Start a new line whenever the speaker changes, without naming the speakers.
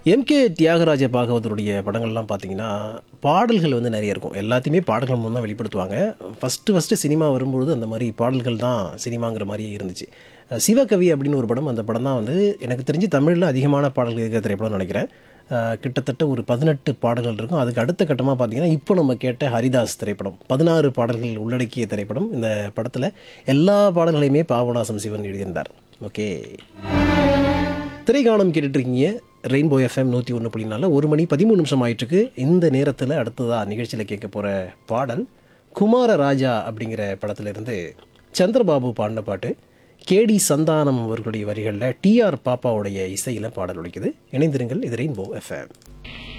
MK Thyagaraja பாகவதருடைய படங்கள்லாம் பார்த்தீங்கன்னா பாடல்கள் வந்து நிறைய இருக்கும் எல்லாத்தையுமே பாடல்கள் மூலம் தான் வெளிப்படுத்துவாங்க ஃபஸ்ட்டு ஃபஸ்ட்டு சினிமா வரும்பொழுது அந்த மாதிரி பாடல்கள் தான் சினிமாங்கிற மாதிரியே இருந்துச்சு அஹ் சிவகவி அப்படின்னு ஒரு படம் அந்த படம் தான் வந்து எனக்கு தெரிஞ்சு தமிழில் அதிகமான பாடல்கள் இருக்கிற திரைப்படம்னு நினைக்கிறேன் அஹ் கிட்டத்தட்ட ஒரு பதினெட்டு பாடல்கள் இருக்கும் அதுக்கு அடுத்த கட்டமாக பார்த்தீங்கன்னா இப்போ நம்ம கேட்ட ஹரிதாஸ் திரைப்படம் பதினாறு பாடல்கள் உள்ளடக்கிய திரைப்படம் இந்த படத்தில் எல்லா பாடல்களையுமே பாபநாசம் சிவன் எழுதியிருந்தார் ஓகே திரைகாணம் கேட்டுட்டு இருக்கீங்க ரெயின்போ எஃப்எம் நூற்றி ஒன்று புள்ளி நாலில் ஒரு மணி பதிமூணு நிமிஷம் ஆயிட்டுருக்கு இந்த நேரத்தில் அடுத்ததாக நிகழ்ச்சியில் கேட்க போகிற பாடல் குமார ராஜா அப்படிங்கிற படத்திலிருந்து சந்திரபாபு பாடின பாட்டு கேடி சந்தானம் அவர்களுடைய வரிகளில் டிஆர் பாப்பாவுடைய இசையில் பாடல் ஒலிக்குது இணைந்திருங்கள் இது ரெயின்போ எஃப்எம்